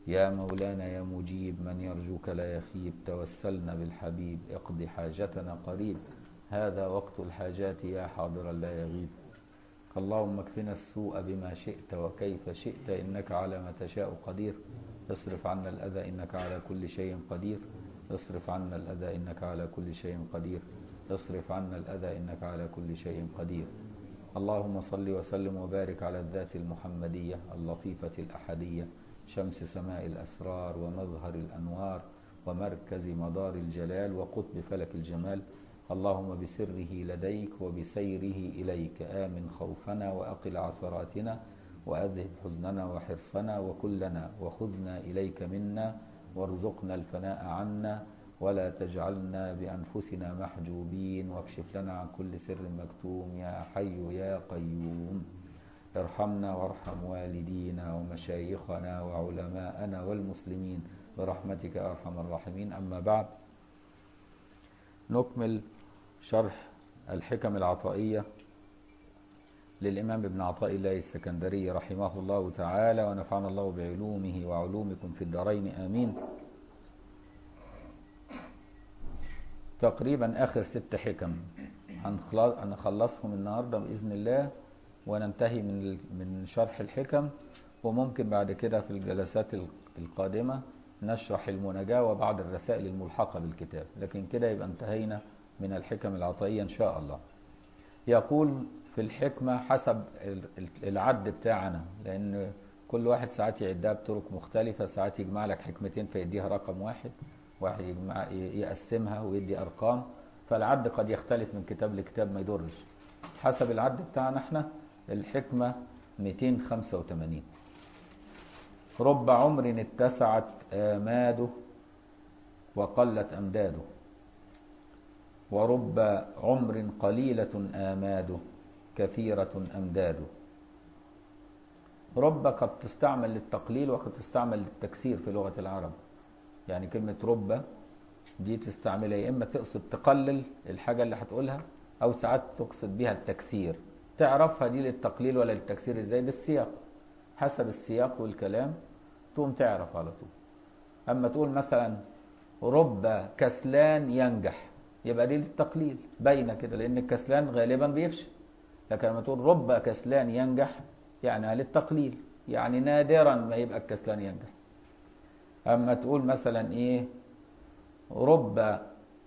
يا مولانا يا مجيب من يرجوك لا يخيب توسلنا بالحبيب اقض حاجتنا قريب هذا وقت الحاجات يا حاضرا لا يغيب اللهم اكفنا السوء بما شئت وكيف شئت إنك على ما تشاء قدير اصرف عنا الأذى إنك على كل شيء قدير اصرف عنا الأذى إنك على كل شيء قدير اصرف عنا الأذى إنك على كل شيء قدير اللهم صل وسلم وبارك على الذات المحمدية اللطيفة الأحدية شمس سماء الأسرار ومظهر الأنوار ومركز مدار الجلال وقطب فلك الجمال اللهم بسره لديك وبسيره إليك آمن خوفنا وأقل عثراتنا وأذهب حزننا وحرصنا وكلنا وخذنا إليك منا وارزقنا الفناء عنا ولا تجعلنا بأنفسنا محجوبين واكشف لنا عن كل سر مكتوم يا حي يا قيوم ارحمنا وارحم والدينا ومشايخنا وعلماءنا والمسلمين برحمتك يا أرحم الراحمين أما بعد نكمل شرح الحكم العطائية للإمام ابن عطاء الله السكندري رحمه الله تعالى ونفعنا الله بعلومه وعلومكم في الدارين آمين تقريبا آخر ست حكم هنخلصهم النهاردة بإذن الله وننتهي من من شرح الحكم وممكن بعد كده في الجلسات القادمة نشرح المناجاة وبعض الرسائل الملحقة بالكتاب لكن كده يبقى انتهينا من الحكم العطائية إن شاء الله يقول في الحكمة حسب العد بتاعنا لأن كل واحد ساعات يعدها بطرق مختلفة ساعات يجمع لك حكمتين فيديها رقم واحد واحد يجمع يقسمها ويدي أرقام فالعد قد يختلف من كتاب لكتاب ما يضرش حسب العد بتاعنا احنا الحكمة 285 رب عمر اتسعت آماده وقلت أمداده ورب عمر قليلة آماده كثيرة أمداده رب قد تستعمل للتقليل وقد تستعمل للتكسير في لغة العرب يعني كلمة رب دي تستعملها يا إما تقصد تقلل الحاجة اللي هتقولها أو ساعات تقصد بها التكسير تعرفها دي للتقليل ولا للتكسير ازاي بالسياق حسب السياق والكلام تقوم تعرف على طول أما تقول مثلا رب كسلان ينجح يبقى دي للتقليل باينه كده لان الكسلان غالبا بيفشل لكن لما تقول رب كسلان ينجح يعني للتقليل يعني نادرا ما يبقى الكسلان ينجح اما تقول مثلا ايه رب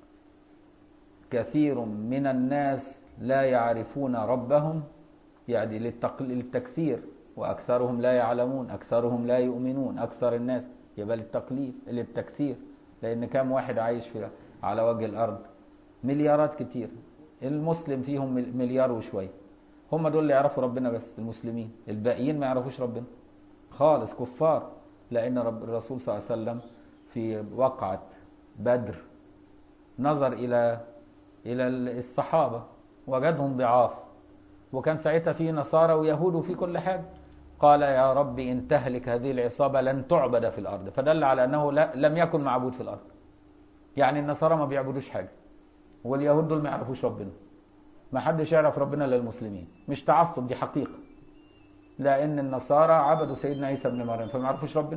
كثير من الناس لا يعرفون ربهم يعني للتكسير واكثرهم لا يعلمون اكثرهم لا يؤمنون اكثر الناس يبقى للتقليل للتكسير لان كم واحد عايش في على وجه الارض مليارات كتير المسلم فيهم مليار وشوية هم دول اللي يعرفوا ربنا بس المسلمين الباقيين ما يعرفوش ربنا خالص كفار لأن رب الرسول صلى الله عليه وسلم في وقعة بدر نظر إلى إلى الصحابة وجدهم ضعاف وكان ساعتها في نصارى ويهود وفي كل حاجة قال يا رب إن تهلك هذه العصابة لن تعبد في الأرض فدل على أنه لم يكن معبود في الأرض يعني النصارى ما بيعبدوش حاجة واليهود دول ما يعرفوش ربنا ما حدش يعرف ربنا الا المسلمين مش تعصب دي حقيقه لان النصارى عبدوا سيدنا عيسى ابن مريم فما يعرفوش ربنا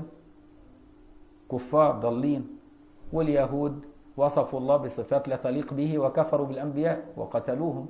كفار ضالين واليهود وصفوا الله بصفات لا تليق به وكفروا بالانبياء وقتلوهم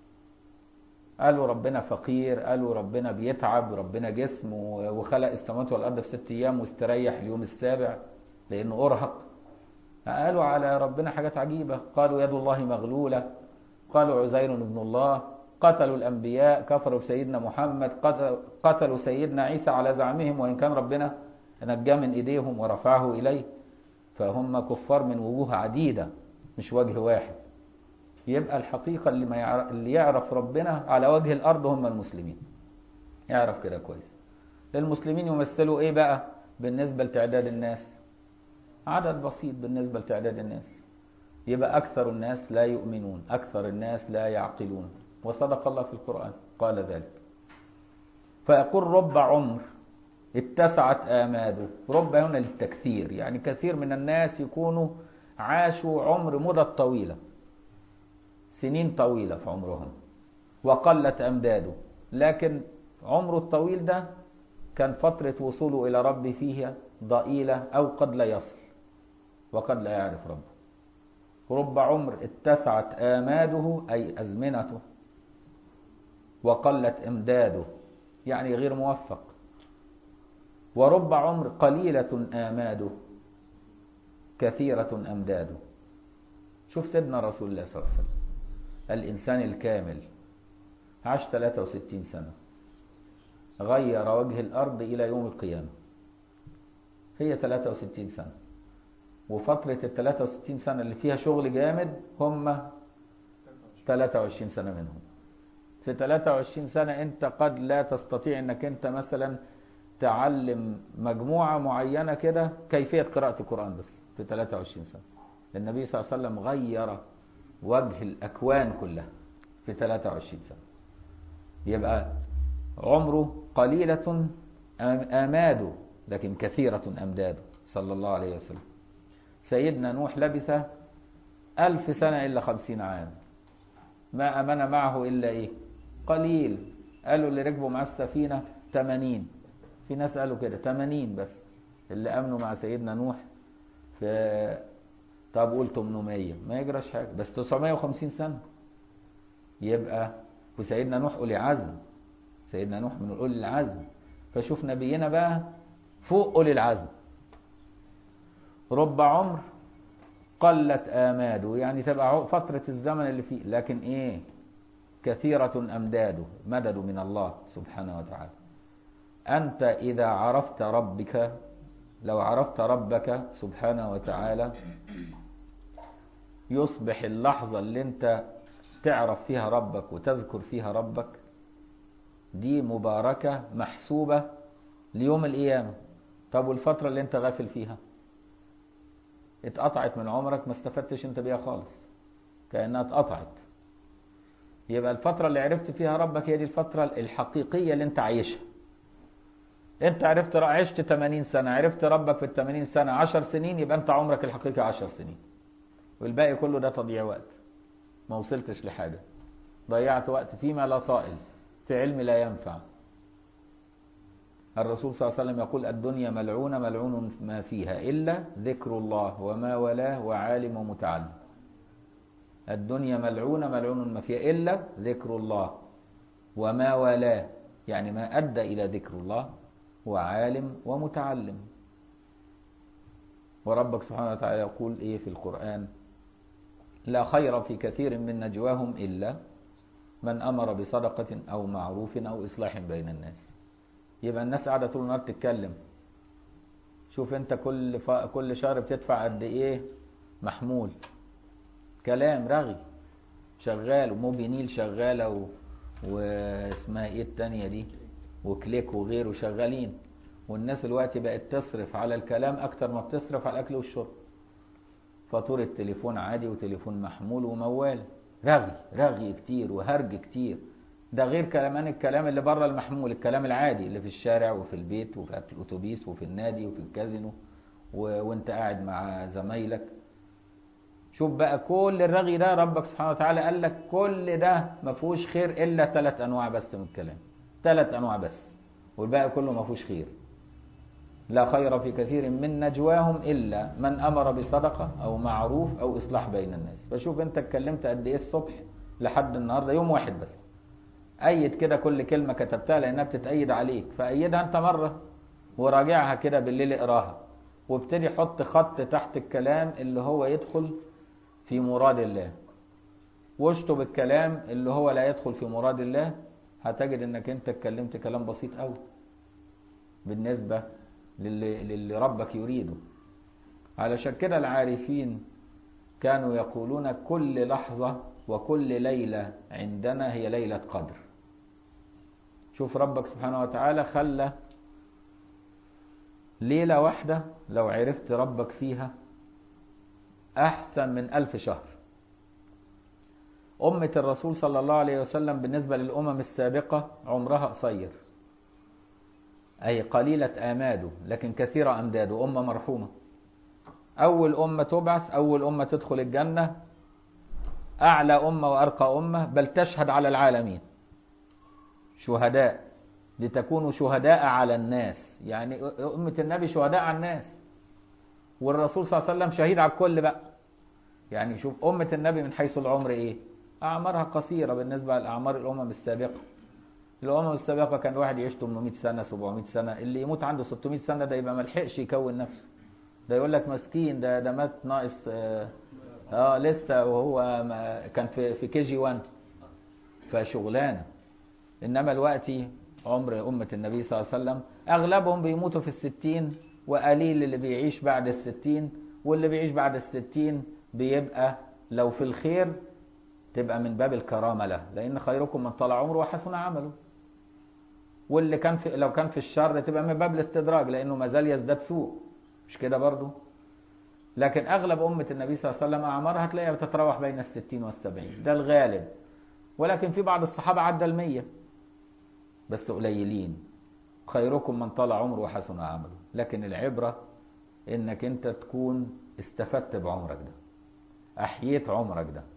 قالوا ربنا فقير قالوا ربنا بيتعب ربنا جسم وخلق السماوات والارض في ست ايام واستريح اليوم السابع لانه ارهق قالوا على ربنا حاجات عجيبة قالوا يد الله مغلولة قالوا عزير ابن الله قتلوا الأنبياء كفروا بسيدنا محمد قتلوا سيدنا عيسى على زعمهم وإن كان ربنا نجاه من إيديهم ورفعه إليه فهم كفار من وجوه عديدة مش وجه واحد يبقى الحقيقة اللي, ما يعرف اللي يعرف ربنا على وجه الأرض هم المسلمين يعرف كده كويس المسلمين يمثلوا إيه بقى بالنسبة لتعداد الناس عدد بسيط بالنسبة لتعداد الناس يبقى أكثر الناس لا يؤمنون أكثر الناس لا يعقلون وصدق الله في القرآن قال ذلك فيقول رب عمر اتسعت آماده رب هنا للتكثير يعني كثير من الناس يكونوا عاشوا عمر مدة طويلة سنين طويلة في عمرهم وقلت أمداده لكن عمره الطويل ده كان فترة وصوله إلى ربه فيها ضئيلة أو قد لا يصل وقد لا يعرف ربه رب عمر اتسعت آماده أي أزمنته وقلت إمداده يعني غير موفق ورب عمر قليلة آماده كثيرة أمداده شوف سيدنا رسول الله صلى الله عليه وسلم الإنسان الكامل عاش 63 سنة غير وجه الأرض إلى يوم القيامة هي 63 سنة وفترة ال 63 سنة اللي فيها شغل جامد هم 23 سنة منهم في 23 سنة أنت قد لا تستطيع أنك أنت مثلا تعلم مجموعة معينة كده كيفية قراءة القرآن بس في 23 سنة النبي صلى الله عليه وسلم غير وجه الأكوان كلها في 23 سنة يبقى عمره قليلة آماده لكن كثيرة أمداده صلى الله عليه وسلم سيدنا نوح لبث ألف سنة إلا خمسين عام ما أمن معه إلا إيه قليل قالوا اللي ركبوا مع السفينة 80 في ناس قالوا كده 80 بس اللي أمنوا مع سيدنا نوح في طب قول 800 ما يجراش حاجة بس 950 سنة يبقى وسيدنا نوح أولي عزم سيدنا نوح من أولي العزم فشوف نبينا بقى فوق أولي العزم رب عمر قلت آماده يعني تبقى فترة الزمن اللي فيه لكن إيه كثيرة أمداده مدد من الله سبحانه وتعالى أنت إذا عرفت ربك لو عرفت ربك سبحانه وتعالى يصبح اللحظة اللي انت تعرف فيها ربك وتذكر فيها ربك دي مباركة محسوبة ليوم القيامة طب والفترة اللي انت غافل فيها اتقطعت من عمرك ما استفدتش انت بيها خالص كأنها اتقطعت يبقى الفترة اللي عرفت فيها ربك هي دي الفترة الحقيقية اللي انت عايشها انت عرفت عشت 80 سنة عرفت ربك في ال 80 سنة 10 سنين يبقى انت عمرك الحقيقي 10 سنين والباقي كله ده تضييع وقت ما وصلتش لحاجة ضيعت وقت فيما لا طائل في علم لا ينفع الرسول صلى الله عليه وسلم يقول الدنيا ملعونة ملعون ما فيها إلا ذكر الله وما ولاه وعالم ومتعلم الدنيا ملعونة ملعون ما فيها إلا ذكر الله وما ولاه يعني ما أدى إلى ذكر الله وعالم ومتعلم وربك سبحانه وتعالى يقول إيه في القرآن لا خير في كثير من نجواهم إلا من أمر بصدقة أو معروف أو إصلاح بين الناس يبقى الناس قاعدة طول النهار تتكلم شوف انت كل ف... كل شهر بتدفع قد ايه محمول كلام رغي شغال وموبينيل شغالة و... واسمها ايه التانية دي وكليك وغيره شغالين والناس الوقت بقت تصرف على الكلام اكتر ما بتصرف على الاكل والشرب فاتورة تليفون عادي وتليفون محمول وموال رغي رغي كتير وهرج كتير ده غير كمان الكلام اللي بره المحمول الكلام العادي اللي في الشارع وفي البيت وفي الاتوبيس وفي النادي وفي الكازينو و... وانت قاعد مع زمايلك شوف بقى كل الرغي ده ربك سبحانه وتعالى قال لك كل ده ما فيهوش خير الا ثلاث انواع بس من الكلام ثلاث انواع بس والباقي كله ما فيهوش خير لا خير في كثير من نجواهم الا من امر بصدقه او معروف او اصلاح بين الناس فشوف انت اتكلمت قد ايه الصبح لحد النهارده يوم واحد بس أيد كده كل كلمة كتبتها لأنها بتتأيد عليك فأيدها أنت مرة وراجعها كده بالليل اقراها وابتدي حط خط تحت الكلام اللي هو يدخل في مراد الله واشطب الكلام اللي هو لا يدخل في مراد الله هتجد انك انت اتكلمت كلام بسيط قوي بالنسبة للي, للي ربك يريده علشان كده العارفين كانوا يقولون كل لحظة وكل ليلة عندنا هي ليلة قدر شوف ربك سبحانه وتعالى خلى ليلة واحدة لو عرفت ربك فيها أحسن من ألف شهر أمة الرسول صلى الله عليه وسلم بالنسبة للأمم السابقة عمرها قصير أي قليلة آماده لكن كثيرة أمداده أمة مرحومة أول أمة تبعث أول أمة تدخل الجنة أعلى أمة وأرقى أمة بل تشهد على العالمين شهداء لتكونوا شهداء على الناس يعني أمة النبي شهداء على الناس والرسول صلى الله عليه وسلم شهيد على الكل بقى يعني شوف أمة النبي من حيث العمر إيه أعمارها قصيرة بالنسبة لأعمار الأمم السابقة الأمم السابقة كان واحد يعيش 800 سنة 700 سنة اللي يموت عنده 600 سنة ده يبقى ملحقش يكون نفسه ده يقول لك مسكين ده ده مات ناقص آه, اه لسه وهو ما كان في في كي جي 1 فشغلانه انما دلوقتي عمر امه النبي صلى الله عليه وسلم اغلبهم بيموتوا في الستين وقليل اللي بيعيش بعد الستين واللي بيعيش بعد الستين بيبقى لو في الخير تبقى من باب الكرامه له لان خيركم من طال عمره وحسن عمله واللي كان في لو كان في الشر تبقى من باب الاستدراج لانه ما زال يزداد سوء مش كده برضو لكن اغلب امه النبي صلى الله عليه وسلم اعمارها هتلاقيها بتتراوح بين الستين والسبعين ده الغالب ولكن في بعض الصحابه عدى المية بس قليلين خيركم من طال عمره وحسن عمله لكن العبره انك انت تكون استفدت بعمرك ده احييت عمرك ده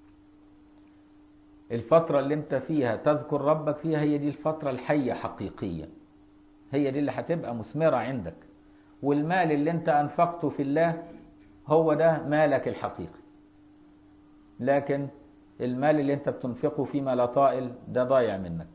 الفترة اللي انت فيها تذكر ربك فيها هي دي الفترة الحية حقيقية هي دي اللي هتبقى مثمرة عندك والمال اللي انت انفقته في الله هو ده مالك الحقيقي لكن المال اللي انت بتنفقه فيما لا طائل ده ضايع منك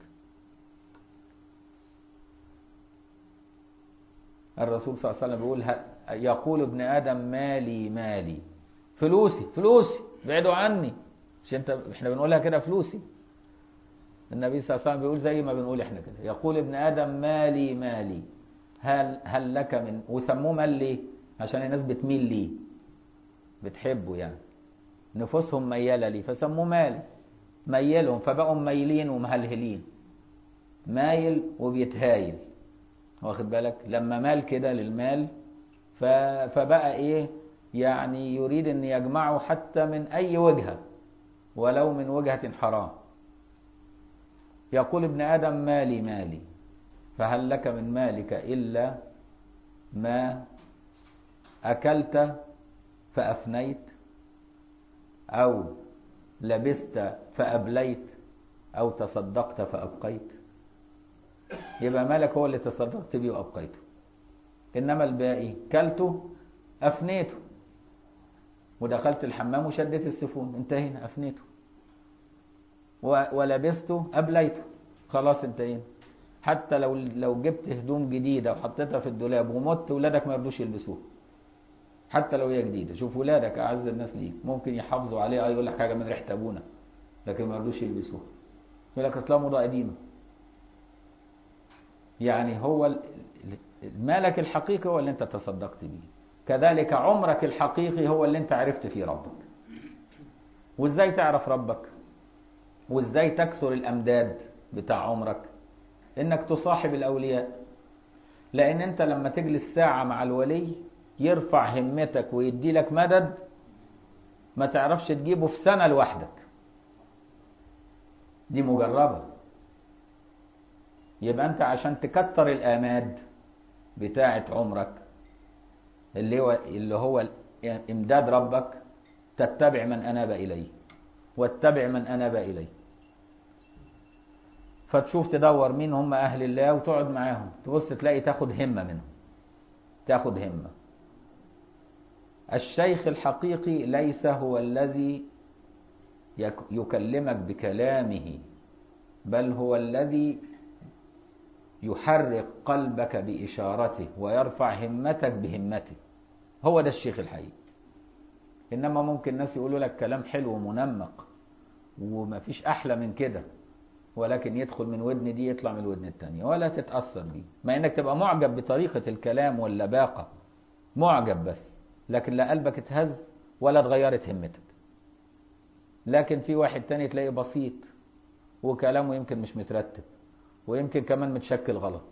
الرسول صلى الله عليه وسلم بيقول يقول ابن ادم مالي مالي فلوسي فلوسي بعدوا عني مش انت احنا بنقولها كده فلوسي النبي صلى الله عليه وسلم بيقول زي ما بنقول احنا كده يقول ابن ادم مالي مالي هل هل لك من وسموه مال ليه عشان الناس بتميل ليه بتحبه يعني نفوسهم مياله ليه فسموه مال ميلهم فبقوا ميلين ومهلهلين مايل وبيتهايل واخد بالك لما مال كده للمال ف... فبقى ايه يعني يريد ان يجمعه حتى من اي وجهه ولو من وجهه حرام يقول ابن ادم مالي مالي فهل لك من مالك الا ما اكلت فافنيت او لبست فابليت او تصدقت فابقيت يبقى مالك هو اللي تصدقت بيه وابقيته انما الباقي كلته افنيته ودخلت الحمام وشديت السفون انتهينا افنيته ولبسته ابليته خلاص انتهينا حتى لو لو جبت هدوم جديده وحطيتها في الدولاب ومت ولادك ما يرضوش يلبسوها حتى لو هي جديده شوف ولادك اعز الناس ليك ممكن يحافظوا عليها يقول لك حاجه من ريحه ابونا لكن ما يرضوش يلبسوها يقول لك اصلها موضه قديمه يعني هو مالك الحقيقي هو اللي انت تصدقت بيه كذلك عمرك الحقيقي هو اللي انت عرفت فيه ربك وازاي تعرف ربك وازاي تكسر الامداد بتاع عمرك انك تصاحب الاولياء لان انت لما تجلس ساعة مع الولي يرفع همتك ويدي لك مدد ما تعرفش تجيبه في سنة لوحدك دي مجربة يبقى انت عشان تكتر الاماد بتاعة عمرك اللي هو اللي هو امداد ربك تتبع من اناب اليه واتبع من اناب اليه فتشوف تدور مين هم اهل الله وتقعد معاهم تبص تلاقي تاخد همه منهم تاخد همه الشيخ الحقيقي ليس هو الذي يكلمك بكلامه بل هو الذي يحرك قلبك بإشارته ويرفع همتك بهمته هو ده الشيخ الحقيقي إنما ممكن الناس يقولوا لك كلام حلو ومنمق ومفيش أحلى من كده ولكن يدخل من ودن دي يطلع من الودن التانية ولا تتأثر بيه مع إنك تبقى معجب بطريقة الكلام واللباقة معجب بس لكن لا قلبك اتهز ولا اتغيرت همتك لكن في واحد تاني تلاقيه بسيط وكلامه يمكن مش مترتب ويمكن كمان متشكل غلط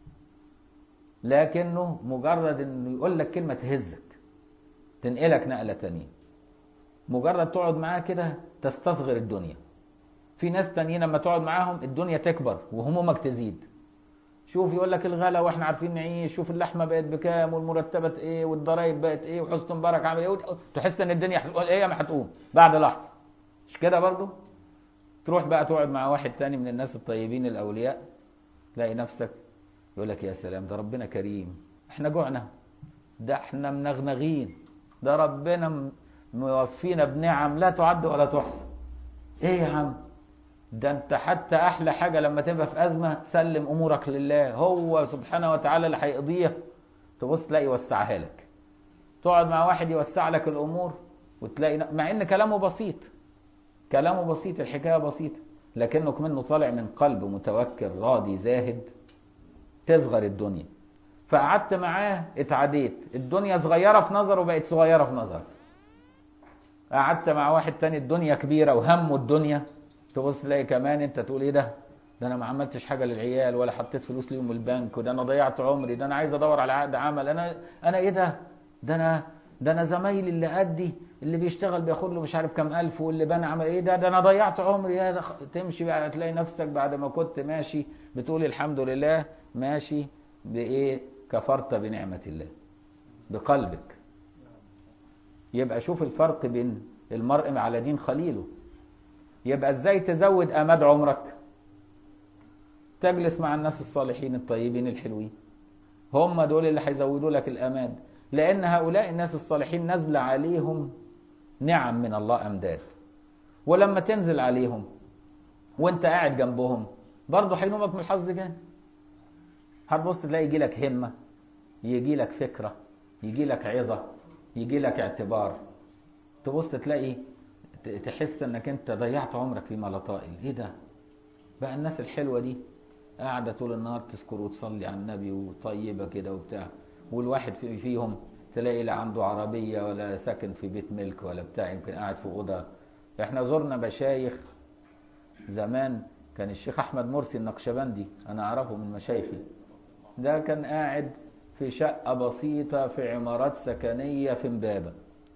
لكنه مجرد انه يقول لك كلمه تهزك تنقلك نقله تانية مجرد تقعد معاه كده تستصغر الدنيا في ناس تانيين لما تقعد معاهم الدنيا تكبر وهمومك تزيد شوف يقول لك الغلا واحنا عارفين نعيش شوف اللحمه بقت بكام والمرتبات ايه والضرايب بقت ايه وحسن مبارك عامل ايه تحس ان الدنيا ايه ما هتقوم بعد لحظه مش كده برضه تروح بقى تقعد مع واحد تاني من الناس الطيبين الاولياء تلاقي نفسك يقول لك يا سلام ده ربنا كريم احنا جوعنا ده احنا منغنغين ده ربنا م- موفينا بنعم لا تعد ولا تحصى ايه يا عم ده انت حتى احلى حاجه لما تبقى في ازمه سلم امورك لله هو سبحانه وتعالى اللي هيقضيها تبص تلاقي يوسعها لك تقعد مع واحد يوسع لك الامور وتلاقي مع ان كلامه بسيط كلامه بسيط الحكايه بسيطه لكنه منه طالع من قلب متوكل راضي زاهد تصغر الدنيا فقعدت معاه اتعديت الدنيا صغيره في نظره بقت صغيره في نظرك قعدت مع واحد تاني الدنيا كبيره وهمه الدنيا تبص تلاقي كمان انت تقول ايه ده ده انا ما عملتش حاجه للعيال ولا حطيت فلوس ليهم البنك وده انا ضيعت عمري ده انا عايز ادور على عقد عمل انا انا ايه ده ده انا ده انا زمايلي اللي قدي اللي بيشتغل بياخد له مش عارف كام الف واللي بنى عمل ايه ده ده انا ضيعت عمري يا ده خ- تمشي بقى تلاقي نفسك بعد ما كنت ماشي بتقول الحمد لله ماشي بايه كفرت بنعمه الله بقلبك يبقى شوف الفرق بين المرء على دين خليله يبقى ازاي تزود اماد عمرك تجلس مع الناس الصالحين الطيبين الحلوين هم دول اللي هيزودوا لك الاماد لان هؤلاء الناس الصالحين نزل عليهم نعم من الله امداد ولما تنزل عليهم وانت قاعد جنبهم برضه هينومك من الحظ جانب هتبص تلاقي يجي لك همه يجي لك فكره يجي لك عظه يجي لك اعتبار تبص تلاقي ت- تحس انك انت ضيعت عمرك فيما لا طائل ايه ده بقى الناس الحلوه دي قاعده طول النهار تذكر وتصلي على النبي وطيبه كده وبتاع والواحد في- فيهم تلاقي لا عنده عربيه ولا ساكن في بيت ملك ولا بتاع يمكن قاعد في اوضه احنا زرنا مشايخ زمان كان الشيخ احمد مرسي النقشبندي انا اعرفه من مشايخي ده كان قاعد في شقه بسيطه في عمارات سكنيه في امبابه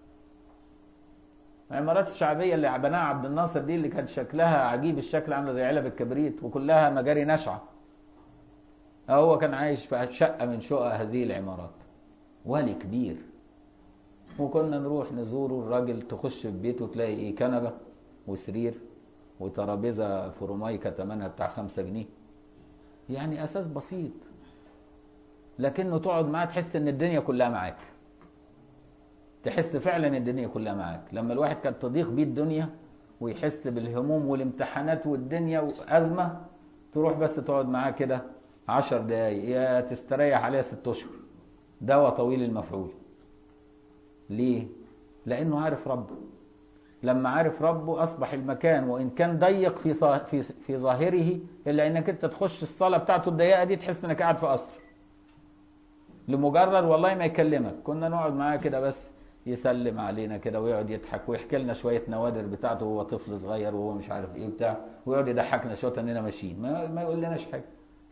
العمارات الشعبيه اللي بناها عبد الناصر دي اللي كان شكلها عجيب الشكل عامله زي علب الكبريت وكلها مجاري ناشعه هو كان عايش في شقه من شقق هذه العمارات ولي كبير وكنا نروح نزوره الراجل تخش في بيته تلاقي ايه كنبه وسرير وترابيزه فرومايكا ثمنها بتاع خمسة جنيه يعني اساس بسيط لكنه تقعد معاه تحس ان الدنيا كلها معاك تحس فعلا ان الدنيا كلها معاك لما الواحد كانت تضيق بيه الدنيا ويحس بالهموم والامتحانات والدنيا وازمه تروح بس تقعد معاه كده عشر دقايق يا تستريح عليها ست اشهر دواء طويل المفعول ليه لانه عارف ربه لما عارف ربه اصبح المكان وان كان ضيق في صا- في في ظاهره الا انك انت تخش الصاله بتاعته الضيقه دي تحس انك قاعد في قصر لمجرد والله ما يكلمك كنا نقعد معاه كده بس يسلم علينا كده ويقعد يضحك ويحكي لنا شويه نوادر بتاعته وهو طفل صغير وهو مش عارف ايه بتاع ويقعد يضحكنا شويه اننا ماشيين ما, ما يقول لناش حاجه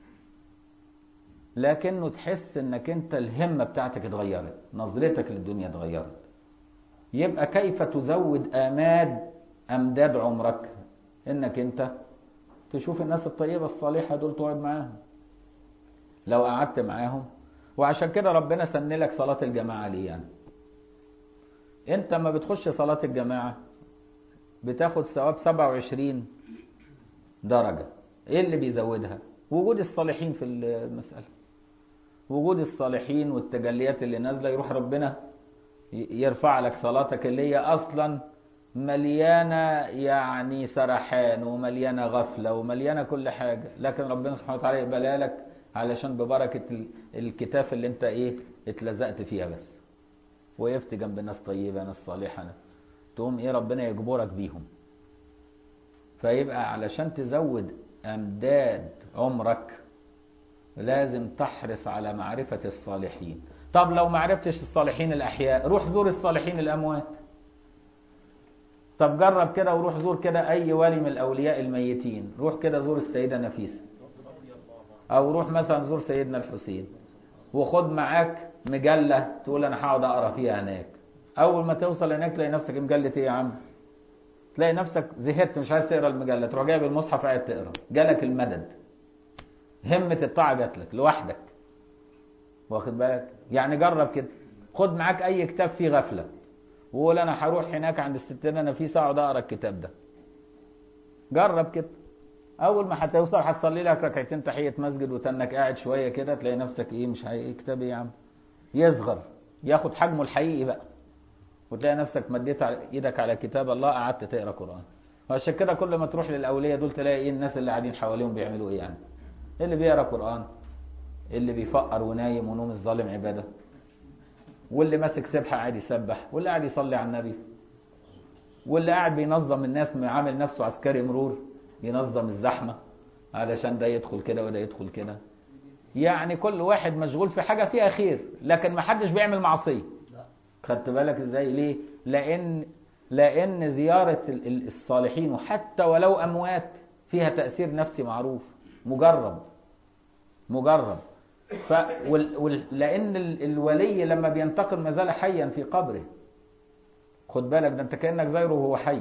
لكنه تحس انك انت الهمه بتاعتك اتغيرت نظرتك للدنيا اتغيرت يبقى كيف تزود اماد امداد عمرك انك انت تشوف الناس الطيبه الصالحه دول تقعد معاهم لو قعدت معاهم وعشان كده ربنا سن لك صلاه الجماعه ليه يعني انت لما بتخش صلاه الجماعه بتاخد ثواب 27 درجه ايه اللي بيزودها وجود الصالحين في المساله وجود الصالحين والتجليات اللي نازله يروح ربنا ي- يرفع لك صلاتك اللي هي اصلا مليانه يعني سرحان ومليانه غفله ومليانه كل حاجه لكن ربنا سبحانه وتعالى يقبلها لك علشان ببركه ال- الكتاف اللي انت ايه اتلزقت فيها بس وقفت جنب ناس طيبه ناس صالحه ناس تقوم ايه ربنا يجبرك بيهم فيبقى علشان تزود امداد عمرك لازم تحرص على معرفة الصالحين طب لو ما عرفتش الصالحين الأحياء روح زور الصالحين الأموات طب جرب كده وروح زور كده أي ولي من الأولياء الميتين روح كده زور السيدة نفيسة أو روح مثلا زور سيدنا الحسين وخد معاك مجلة تقول أنا هقعد أقرأ فيها هناك أول ما توصل هناك تلاقي نفسك مجلة إيه يا عم تلاقي نفسك زهقت مش عايز تقرا المجلة تروح جايب المصحف قاعد تقرا جالك المدد همة الطاعة جات لك لوحدك واخد بالك يعني جرب كده خد معاك اي كتاب فيه غفلة وقول انا هروح هناك عند الستنا نفيسة اقعد اقرا الكتاب ده جرب كده اول ما هتوصل هتصلي لك ركعتين تحيه مسجد وتنك قاعد شويه كده تلاقي نفسك ايه مش هي كتاب ايه يا عم يصغر ياخد حجمه الحقيقي بقى وتلاقي نفسك مديت على ايدك على كتاب الله قعدت تقرا قران وعشان كده كل ما تروح للاولياء دول تلاقي ايه الناس اللي قاعدين حواليهم بيعملوا ايه يعني اللي بيقرا قران اللي بيفقر ونايم ونوم الظالم عباده واللي ماسك سبحه قاعد يسبح واللي قاعد يصلي على النبي واللي قاعد بينظم الناس عامل نفسه عسكري مرور ينظم الزحمه علشان ده يدخل كده وده يدخل كده يعني كل واحد مشغول في حاجه فيها خير لكن ما حدش بيعمل معصيه خدت بالك ازاي ليه لان لان زياره الصالحين وحتى ولو اموات فيها تاثير نفسي معروف مجرب مجرب ف وال... وال... لان الولي لما بينتقل ما زال حيا في قبره خد بالك ده انت كانك زيره وهو حي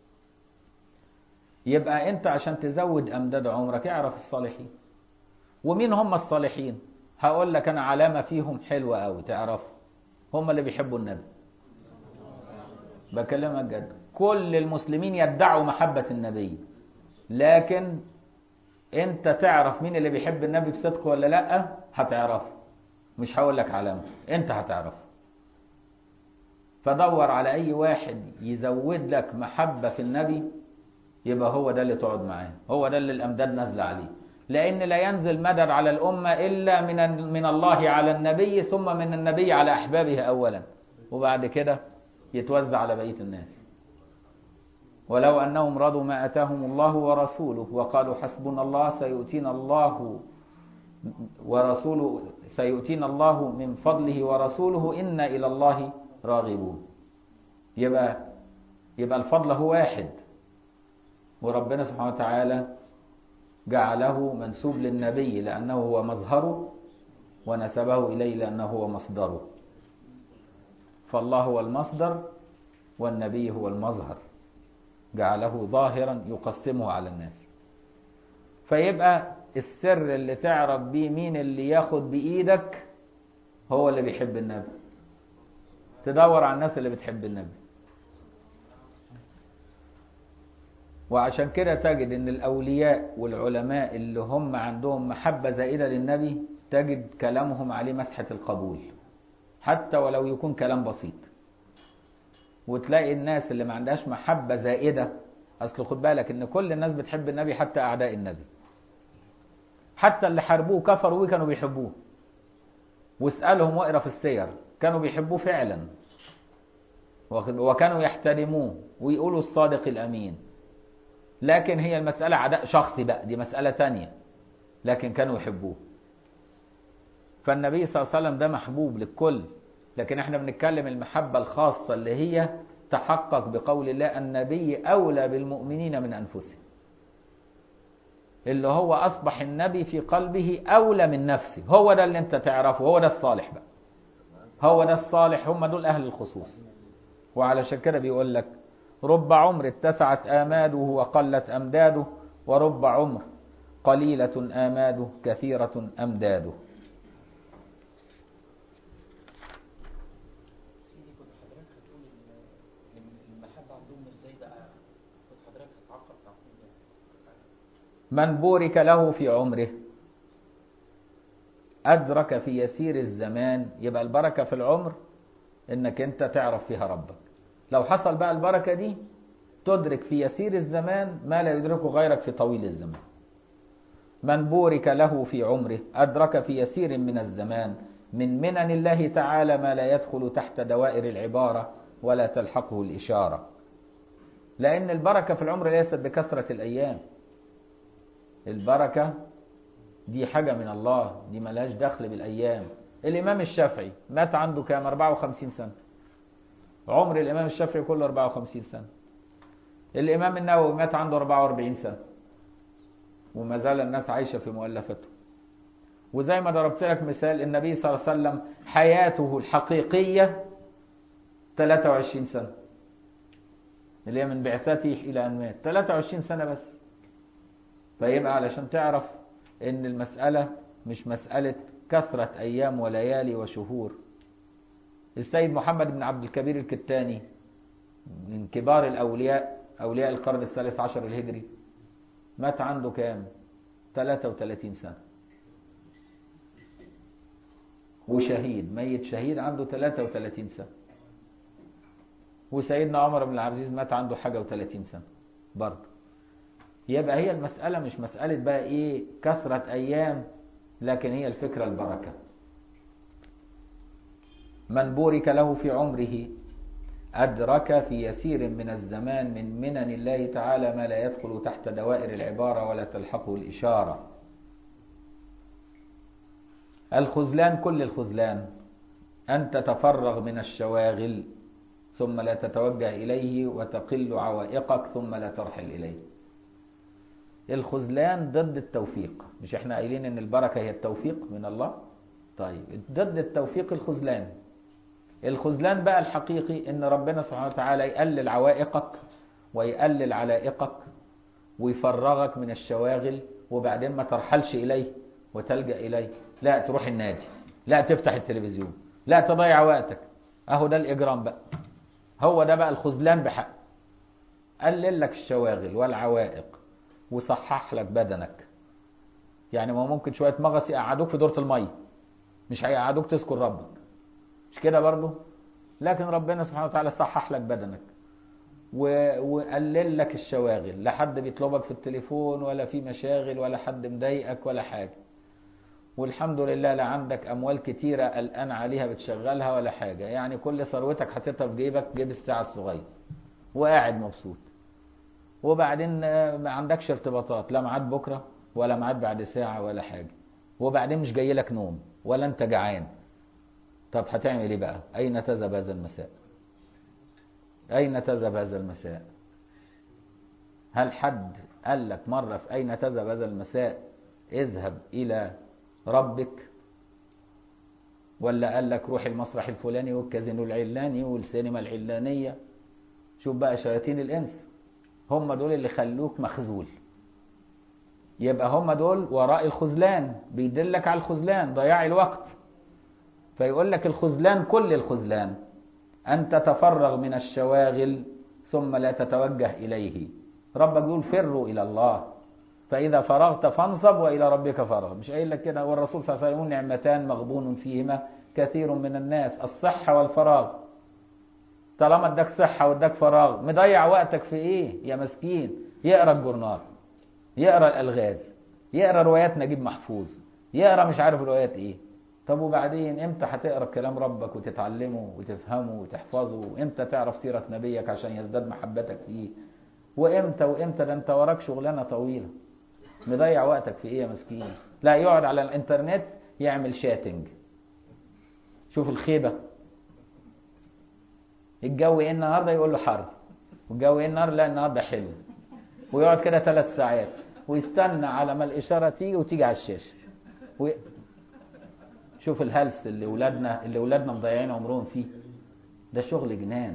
يبقى انت عشان تزود امداد عمرك اعرف الصالحين ومين هم الصالحين هقول لك انا علامه فيهم حلوه قوي تعرف هم اللي بيحبوا النبي بكلمك جد كل المسلمين يدعوا محبه النبي لكن انت تعرف مين اللي بيحب النبي بصدق ولا لا هتعرفه مش هقول لك علامه انت هتعرفه فدور على اي واحد يزود لك محبه في النبي يبقى هو ده اللي تقعد معاه هو ده اللي الامداد نازله عليه لان لا ينزل مدد على الامه الا من من الله على النبي ثم من النبي على احبابه اولا وبعد كده يتوزع على بقيه الناس ولو انهم رضوا ما اتاهم الله ورسوله وقالوا حسبنا الله سيؤتينا الله ورسوله سيؤتينا الله من فضله ورسوله انا الى الله راغبون يبقى يبقى الفضل هو واحد وربنا سبحانه وتعالى جعله منسوب للنبي لأنه هو مظهره ونسبه إليه لأنه هو مصدره فالله هو المصدر والنبي هو المظهر جعله ظاهرا يقسمه على الناس فيبقى السر اللي تعرف بيه مين اللي ياخد بإيدك هو اللي بيحب النبي تدور على الناس اللي بتحب النبي وعشان كده تجد ان الاولياء والعلماء اللي هم عندهم محبة زائدة للنبي تجد كلامهم عليه مسحة القبول حتى ولو يكون كلام بسيط وتلاقي الناس اللي ما عندهاش محبة زائدة اصل خد بالك ان كل الناس بتحب النبي حتى اعداء النبي حتى اللي حاربوه كفروا كانوا بيحبوه واسألهم واقرا في السير كانوا بيحبوه فعلا وكانوا يحترموه ويقولوا الصادق الامين لكن هي المسألة عداء شخصي بقى دي مسألة تانية لكن كانوا يحبوه فالنبي صلى الله عليه وسلم ده محبوب للكل لكن احنا بنتكلم المحبة الخاصة اللي هي تحقق بقول الله النبي أولى بالمؤمنين من أنفسهم اللي هو أصبح النبي في قلبه أولى من نفسه هو ده اللي انت تعرفه هو ده الصالح بقى هو ده الصالح هم دول أهل الخصوص وعلشان كده بيقول لك رب عمر اتسعت آماده وقلت أمداده ورب عمر قليلة آماده كثيرة أمداده سيدي كنت حضرتك هتقول ان المحبة عندهم ازاي بقى كنت حضرتك هتعقب تعقيب يعني من بورك له في عمره أدرك في يسير الزمان يبقى البركة في العمر إنك أنت تعرف فيها ربك لو حصل بقى البركة دي تدرك في يسير الزمان ما لا يدركه غيرك في طويل الزمان من بورك له في عمره أدرك في يسير من الزمان من منن الله تعالى ما لا يدخل تحت دوائر العبارة ولا تلحقه الإشارة لأن البركة في العمر ليست بكثرة الأيام البركة دي حاجة من الله دي ملهاش دخل بالأيام الإمام الشافعي مات عنده كام 54 سنة عمر الإمام الشافعي كله 54 سنة الإمام النووي مات عنده 44 سنة وما زال الناس عايشة في مؤلفته وزي ما ضربت لك مثال النبي صلى الله عليه وسلم حياته الحقيقية 23 سنة اللي هي من بعثته إلى أن مات 23 سنة بس فيبقى علشان تعرف ان المسألة مش مسألة كثرة أيام وليالي وشهور السيد محمد بن عبد الكبير الكتاني من كبار الأولياء أولياء القرن الثالث عشر الهجري مات عنده كام 33 سنة وشهيد ميت شهيد عنده 33 سنة وسيدنا عمر بن العبد العزيز مات عنده حاجة و30 سنة برضه يبقى هي المسألة مش مسألة بقى ايه كثرة ايام لكن هي الفكرة البركة من بورك له في عمره أدرك في يسير من الزمان من منن الله تعالى ما لا يدخل تحت دوائر العبارة ولا تلحقه الإشارة الخذلان كل الخذلان أن تتفرغ من الشواغل ثم لا تتوجه إليه وتقل عوائقك ثم لا ترحل إليه الخذلان ضد التوفيق مش احنا قايلين ان البركة هي التوفيق من الله طيب ضد التوفيق الخذلان الخذلان بقى الحقيقي ان ربنا سبحانه وتعالى يقلل عوائقك ويقلل علائقك ويفرغك من الشواغل وبعدين ما ترحلش اليه وتلجأ اليه لا تروح النادي لا تفتح التلفزيون لا تضيع وقتك اهو ده الاجرام بقى هو ده بقى الخذلان بحق قلل لك الشواغل والعوائق وصحح لك بدنك يعني ما ممكن شويه مغص يقعدوك في دوره الميه مش هيقعدوك تذكر ربك مش كده برضه لكن ربنا سبحانه وتعالى صحح لك بدنك و... وقلل لك الشواغل لا حد بيطلبك في التليفون ولا في مشاغل ولا حد مضايقك ولا حاجه والحمد لله لا عندك اموال كتيره قلقان عليها بتشغلها ولا حاجه يعني كل ثروتك حاططها في جيبك جيب الساعه الصغير وقاعد مبسوط وبعدين ما عندكش ارتباطات لا ميعاد بكره ولا ميعاد بعد ساعه ولا حاجه وبعدين مش جاي لك نوم ولا انت جعان طب هتعمل ايه بقى اين تذهب هذا المساء اين تذهب هذا المساء هل حد قال لك مره في اين تذهب هذا المساء اذهب الى ربك ولا قال لك روح المسرح الفلاني والكازينو العلاني والسينما العلانيه شوف بقى شياطين الانس هم دول اللي خلوك مخذول يبقى هم دول وراء الخذلان بيدلك على الخذلان ضياع الوقت فيقول لك الخذلان كل الخذلان أن تتفرغ من الشواغل ثم لا تتوجه إليه ربك يقول فروا إلى الله فإذا فرغت فانصب وإلى ربك فرغ مش قايل لك كده والرسول صلى الله عليه وسلم يقول نعمتان مغبون فيهما كثير من الناس الصحة والفراغ طالما اداك صحة واداك فراغ مضيع وقتك في ايه يا مسكين يقرا الجورنال يقرا الالغاز يقرا روايات نجيب محفوظ يقرا مش عارف روايات ايه طب وبعدين امتى هتقرا كلام ربك وتتعلمه وتفهمه وتحفظه وامتى تعرف سيرة نبيك عشان يزداد محبتك فيه وامتى وامتى ده انت وراك شغلانة طويلة مضيع وقتك في ايه يا مسكين لا يقعد على الانترنت يعمل شاتنج شوف الخيبة الجو ايه النهارده يقول له حر والجو ايه النهارده لا النهارده حلو ويقعد كده ثلاث ساعات ويستنى على ما الاشاره تيجي وتيجي على الشاشه و... شوف الهلس اللي ولادنا اللي ولادنا مضيعين عمرهم فيه ده شغل جنان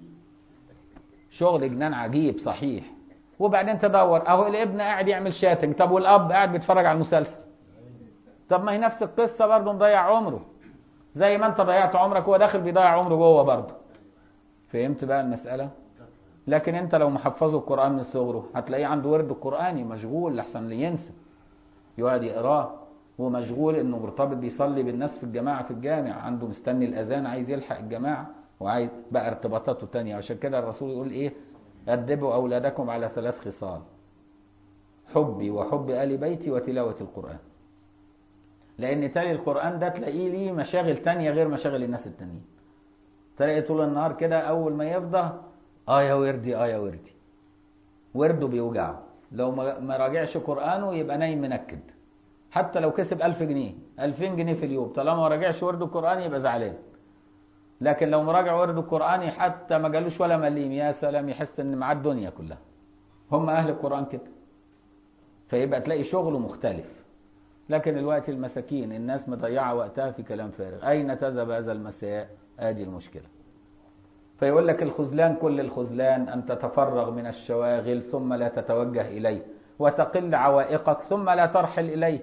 شغل جنان عجيب صحيح وبعدين تدور اهو الابن قاعد يعمل شاتنج طب والاب قاعد بيتفرج على المسلسل طب ما هي نفس القصه برضه مضيع عمره زي ما انت ضيعت عمرك هو داخل بيضيع عمره جوه برضه فهمت بقى المسألة لكن انت لو محفظه القرآن من صغره هتلاقيه عنده ورد القرآني مشغول لحسن ينسى يقعد يقراه ومشغول انه مرتبط بيصلي بالناس في الجماعة في الجامع عنده مستني الأذان عايز يلحق الجماعة وعايز بقى ارتباطاته تانية عشان كده الرسول يقول ايه أدبوا أولادكم على ثلاث خصال حبي وحب آل بيتي وتلاوة القرآن لأن تالي القرآن ده تلاقيه ليه مشاغل تانية غير مشاغل الناس التانيين تلاقي طول النهار كده اول ما يفضى اه يا وردي اه يا وردي ورده بيوجعه لو ما راجعش قرانه يبقى نايم منكد حتى لو كسب ألف جنيه ألفين جنيه في اليوم طالما ما راجعش ورده القرآني يبقى زعلان لكن لو مراجع ورده القرآني حتى ما جالوش ولا مليم يا سلام يحس ان معاه الدنيا كلها هم أهل القرآن كده فيبقى تلاقي شغله مختلف لكن الوقت المساكين الناس مضيعة وقتها في كلام فارغ أين تذهب هذا المساء ادي المشكلة فيقول لك الخذلان كل الخذلان أن تتفرغ من الشواغل ثم لا تتوجه إليه وتقل عوائقك ثم لا ترحل إليه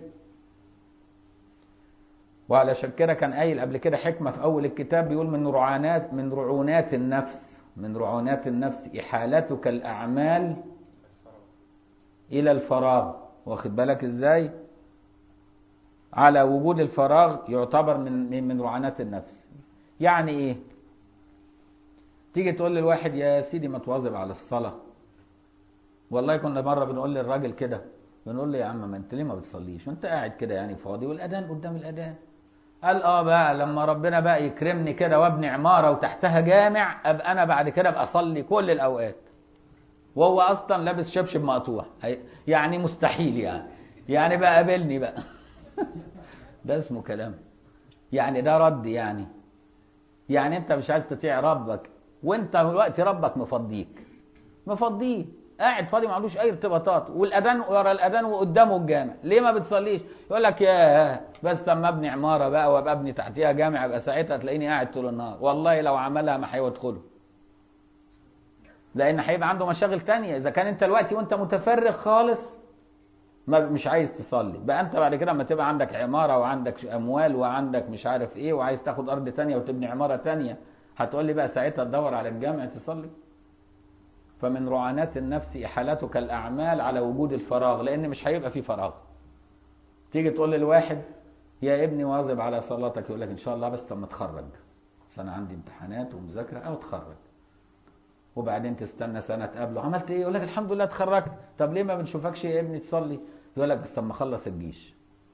وعلى كده كان قايل قبل كده حكمة في أول الكتاب بيقول من رعونات من رعونات النفس من رعونات النفس إحالتك الأعمال الى الفراغ واخد بالك ازاي على وجود الفراغ يعتبر من من رعانة النفس يعني ايه تيجي تقول للواحد يا سيدي ما تواظب على الصلاة والله كنا مرة بنقول للراجل كده بنقول له يا عم ما انت ليه ما بتصليش وانت قاعد كده يعني فاضي والاذان قدام الاذان قال اه بقى لما ربنا بقى يكرمني كده وابني عمارة وتحتها جامع ابقى انا بعد كده ابقى اصلي كل الاوقات وهو اصلا لابس شبشب مقطوع يعني مستحيل يعني يعني بقى قابلني بقى ده اسمه كلام يعني ده رد يعني يعني انت مش عايز تطيع ربك وانت دلوقتي ربك مفضيك مفضيه قاعد فاضي ما عندوش اي ارتباطات والاذان ورا الاذان وقدامه الجامع ليه ما بتصليش يقول لك يا بس اما ابني عماره بقى وابقى ابني تحتيها جامع يبقى ساعتها تلاقيني قاعد طول النهار والله لو عملها ما هيدخله لان هيبقى عنده مشاغل تانية اذا كان انت دلوقتي وانت متفرغ خالص ما مش عايز تصلي بقى انت بعد كده اما تبقى عندك عماره وعندك اموال وعندك مش عارف ايه وعايز تاخد ارض تانية وتبني عماره تانية هتقول لي بقى ساعتها تدور على الجامع تصلي فمن رعانات النفس احالتك الاعمال على وجود الفراغ لان مش هيبقى في فراغ تيجي تقول للواحد يا ابني واظب على صلاتك يقول لك ان شاء الله بس لما اتخرج انا عندي امتحانات ومذاكره او اتخرج وبعدين تستنى سنه تقابله عملت ايه يقول لك الحمد لله اتخرجت طب ليه ما بنشوفكش يا ابني تصلي يقول لك بس لما اخلص الجيش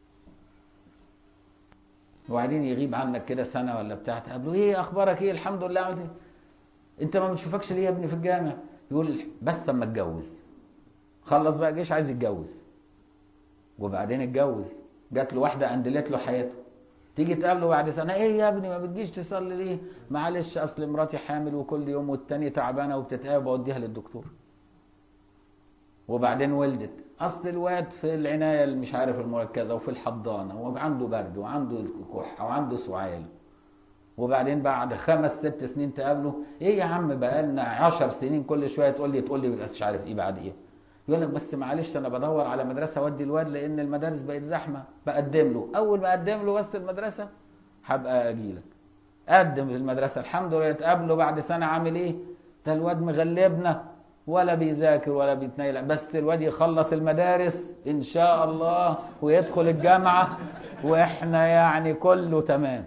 وبعدين يغيب عنك كده سنه ولا بتاع تقابله ايه اخبارك ايه الحمد لله عملت ايه انت ما بنشوفكش ليه يا ابني في الجامع يقول بس اما اتجوز خلص بقى جيش عايز يتجوز وبعدين اتجوز جات له واحده اندلت له حياته تيجي تقابله بعد سنه ايه يا ابني ما بتجيش تصلي ليه معلش اصل مراتي حامل وكل يوم والتاني تعبانه وبتتعب واوديها للدكتور وبعدين ولدت اصل الواد في العنايه اللي مش عارف المركزه وفي الحضانه وعنده برد وعنده كحه وعنده سعال وبعدين بعد خمس ست سنين تقابله ايه يا عم بقالنا عشر سنين كل شويه تقول لي تقول لي مش عارف ايه بعد ايه يقول لك بس معلش انا بدور على مدرسه اودي الواد لان المدارس بقت زحمه بقدم له اول ما اقدم له بس المدرسه هبقى اجي لك قدم في المدرسه الحمد لله تقابله بعد سنه عامل ايه ده الواد مغلبنا ولا بيذاكر ولا بيتنيل بس الواد يخلص المدارس ان شاء الله ويدخل الجامعه واحنا يعني كله تمام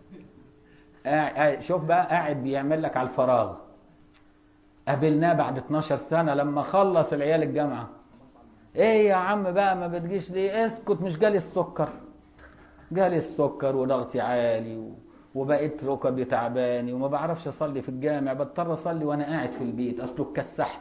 شوف بقى قاعد بيعمل لك على الفراغ قابلناه بعد 12 سنه لما خلص العيال الجامعه ايه يا عم بقى ما بتجيش ليه اسكت مش جالي السكر جالي السكر وضغطي عالي و... وبقيت ركبي تعباني وما بعرفش اصلي في الجامع بضطر اصلي وانا قاعد في البيت اصله اتكسحت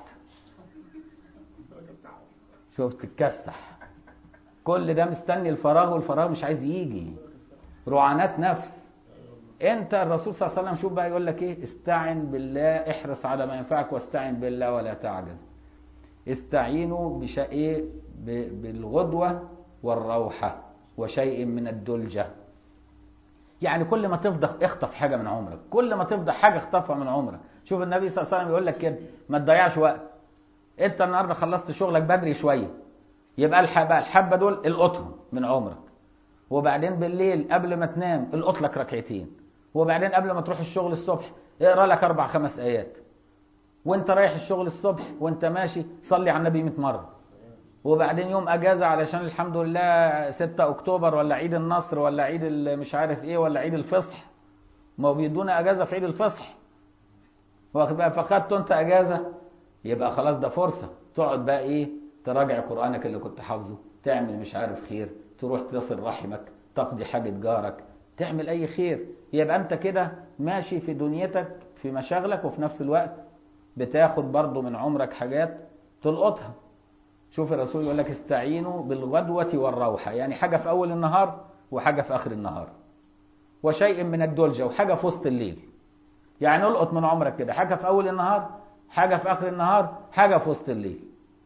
شفت اتكسح كل ده مستني الفراغ والفراغ مش عايز يجي رعانات نفس انت الرسول صلى الله عليه وسلم شوف بقى يقول لك ايه استعن بالله احرص على ما ينفعك واستعن بالله ولا تعجز استعينوا بشيء بالغدوة والروحة وشيء من الدلجة يعني كل ما تفضى اخطف حاجة من عمرك كل ما تفضى حاجة اخطفها من عمرك شوف النبي صلى الله عليه وسلم يقول لك كده ما تضيعش وقت انت النهارده خلصت شغلك بدري شوية يبقى الحبة الحبة دول القطهم من عمرك وبعدين بالليل قبل ما تنام القط لك ركعتين وبعدين قبل ما تروح الشغل الصبح اقرا لك اربع خمس ايات وانت رايح الشغل الصبح وانت ماشي صلي على النبي 100 مره وبعدين يوم اجازه علشان الحمد لله 6 اكتوبر ولا عيد النصر ولا عيد مش عارف ايه ولا عيد الفصح ما هو بيدونا اجازه في عيد الفصح واخد بقى فخدت انت اجازه يبقى خلاص ده فرصه تقعد بقى ايه تراجع قرانك اللي كنت حافظه تعمل مش عارف خير تروح تصل رحمك تقضي حاجه جارك تعمل اي خير يبقى انت كده ماشي في دنيتك في مشاغلك وفي نفس الوقت بتاخد برضه من عمرك حاجات تلقطها شوف الرسول يقول لك استعينوا بالغدوة والروحة يعني حاجة في أول النهار وحاجة في آخر النهار وشيء من الدلجة وحاجة في وسط الليل يعني القط من عمرك كده حاجة في أول النهار حاجة في آخر النهار حاجة في وسط الليل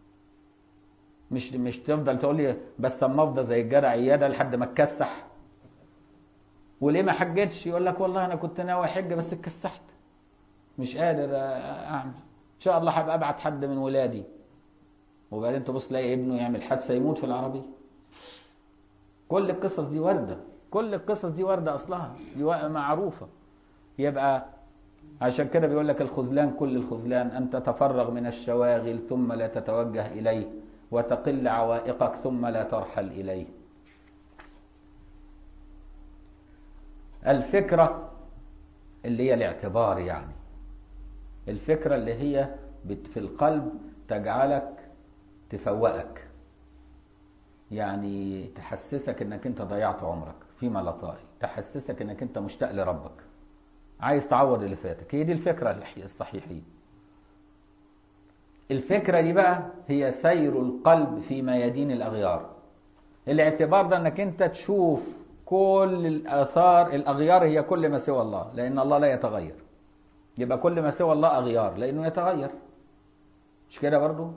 مش مش تفضل تقول لي بس اما افضل زي الجدع عياده لحد ما اتكسح وليه ما حجتش يقول لك والله انا كنت ناوي احج بس اتكسحت مش قادر اعمل ان شاء الله هبقى ابعت حد من ولادي وبعدين تبص تلاقي ابنه يعمل حادثه يموت في العربيه كل القصص دي ورده كل القصص دي ورده اصلها دي معروفه يبقى عشان كده بيقول لك الخذلان كل الخذلان ان تتفرغ من الشواغل ثم لا تتوجه اليه وتقل عوائقك ثم لا ترحل إليه الفكرة اللي هي الاعتبار يعني الفكرة اللي هي بت- في القلب تجعلك تفوقك يعني تحسسك انك انت ضيعت عمرك فيما لا طائل تحسسك انك انت مشتاق لربك عايز تعوض اللي فاتك هي دي الفكرة الح- الصحيحية الفكرة دي بقى هي سير القلب في ميادين الأغيار الاعتبار ده انك انت تشوف كل الآثار الأغيار هي كل ما سوى الله لأن الله لا يتغير يبقى كل ما سوى الله أغيار لأنه يتغير مش كده برضو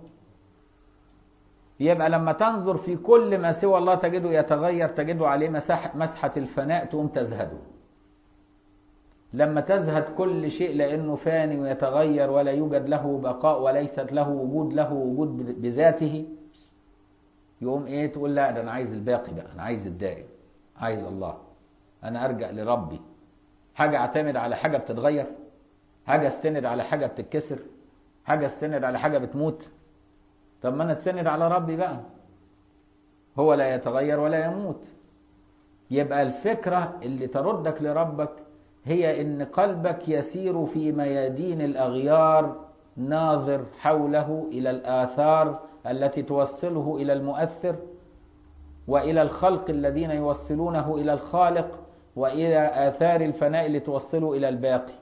يبقى لما تنظر في كل ما سوى الله تجده يتغير تجده عليه مساحة مسحة الفناء تقوم تزهده لما تزهد كل شيء لأنه فاني ويتغير ولا يوجد له بقاء وليست له وجود له وجود بذاته يقوم ايه تقول لا ده انا عايز الباقي بقى انا عايز الدائم عايز الله انا ارجع لربي حاجة اعتمد على حاجة بتتغير حاجة استند على حاجة بتتكسر حاجة استند على حاجة بتموت طب ما انا اتسند على ربي بقى هو لا يتغير ولا يموت يبقى الفكرة اللي تردك لربك هي ان قلبك يسير في ميادين الاغيار ناظر حوله الى الاثار التي توصله الى المؤثر والى الخلق الذين يوصلونه الى الخالق والى اثار الفناء اللي توصله الى الباقي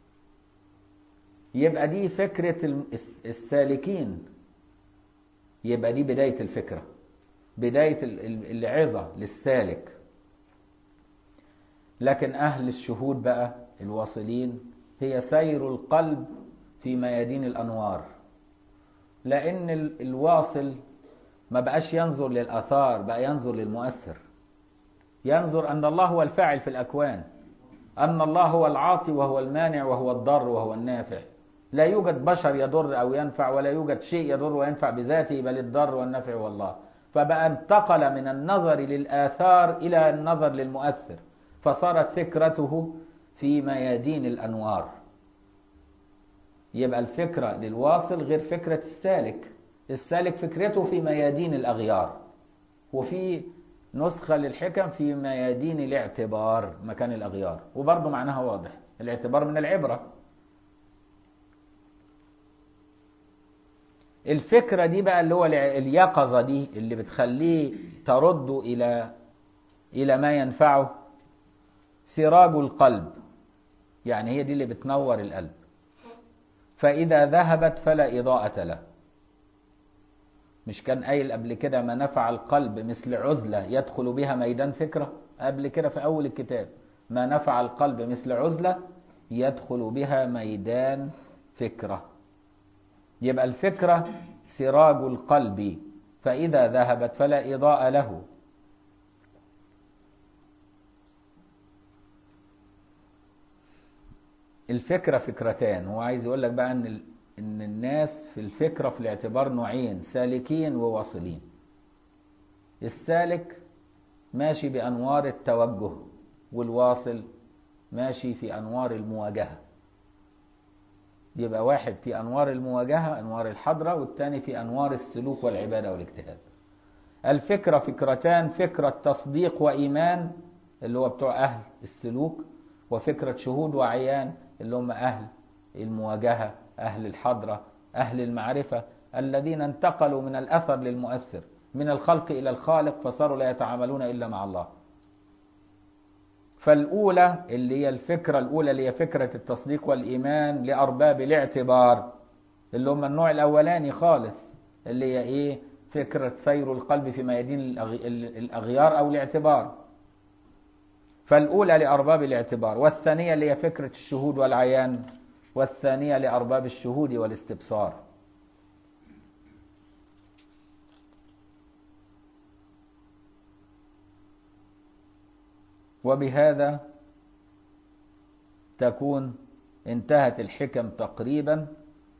يبقى دي فكرة السالكين يبقى دي بداية الفكرة بداية العظة للسالك لكن أهل الشهود بقى الواصلين هي سير القلب في ميادين الأنوار لأن الواصل ما بقاش ينظر للآثار بقى ينظر للمؤثر ينظر أن الله هو الفاعل في الأكوان أن الله هو العاطي وهو المانع وهو الضر وهو النافع لا يوجد بشر يضر أو ينفع ولا يوجد شيء يضر وينفع بذاته بل الضر والنفع والله فبقى انتقل من النظر للآثار إلى النظر للمؤثر فصارت فكرته في ميادين الأنوار يبقى الفكرة للواصل غير فكرة السالك السالك فكرته في ميادين الأغيار وفي نسخة للحكم في ميادين الاعتبار مكان الأغيار وبرضه معناها واضح الاعتبار من العبرة الفكرة دي بقى اللي هو اليقظة دي اللي بتخليه ترد إلى إلى ما ينفعه سراج القلب يعني هي دي اللي بتنور القلب فإذا ذهبت فلا إضاءة له مش كان قايل قبل كده ما نفع القلب مثل عزلة يدخل بها ميدان فكرة قبل كده في أول الكتاب ما نفع القلب مثل عزلة يدخل بها ميدان فكرة يبقى الفكرة سراج القلب فإذا ذهبت فلا إضاءة له الفكرة فكرتان هو عايز يقول لك بقى ان ان الناس في الفكرة في الاعتبار نوعين سالكين وواصلين السالك ماشي بأنوار التوجه والواصل ماشي في أنوار المواجهة يبقى واحد في أنوار المواجهة أنوار الحضرة والتاني في أنوار السلوك والعبادة والاجتهاد الفكرة فكرتان فكرة تصديق وإيمان اللي هو بتوع أهل السلوك وفكرة شهود وعيان اللي هم أهل المواجهة أهل الحضرة أهل المعرفة الذين انتقلوا من الأثر للمؤثر من الخلق إلى الخالق فصاروا لا يتعاملون إلا مع الله فالأولى اللي هي الفكرة الأولى اللي هي فكرة التصديق والإيمان لأرباب الاعتبار اللي هم النوع الأولاني خالص اللي هي إيه فكرة سير القلب في ميادين الأغيار أو الاعتبار فالأولى لأرباب الاعتبار والثانية اللي هي فكرة الشهود والعيان والثانية لأرباب الشهود والاستبصار وبهذا تكون انتهت الحكم تقريبا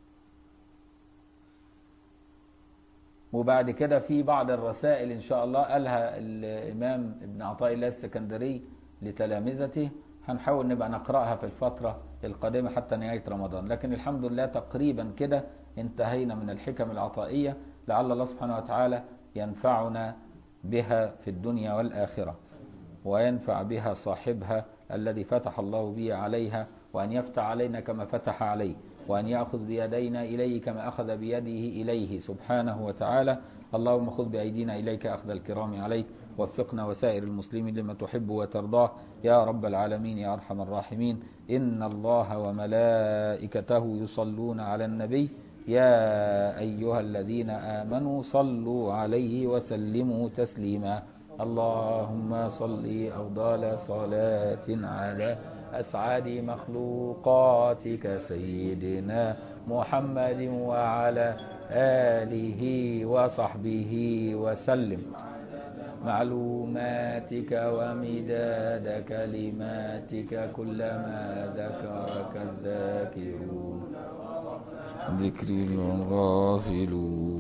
وبعد كده في بعض الرسائل إن شاء الله قالها الإمام ابن عطاء الله السكندري لتلامذته هنحاول نبقى نقرأها في الفترة القادمة حتى نهاية رمضان لكن الحمد لله تقريبا كده انتهينا من الحكم العطائية لعل الله سبحانه وتعالى ينفعنا بها في الدنيا والآخرة وينفع بها صاحبها الذي فتح الله به عليها وأن يفتح علينا كما فتح عليه وأن يأخذ بيدينا إليه كما أخذ بيده إليه سبحانه وتعالى اللهم خذ بأيدينا إليك أخذ الكرام عليك وفقنا وسائر المسلمين لما تحب وترضاه يا رب العالمين يا أرحم الراحمين إن الله وملائكته يصلون على النبي يا أيها الذين آمنوا صلوا عليه وسلموا تسليما اللهم صل أفضل صلاة على أسعد مخلوقاتك سيدنا محمد وعلى آله وصحبه وسلم معلوماتك ومداد كلماتك كلما ذكرك الذاكرون ذكر الغافلون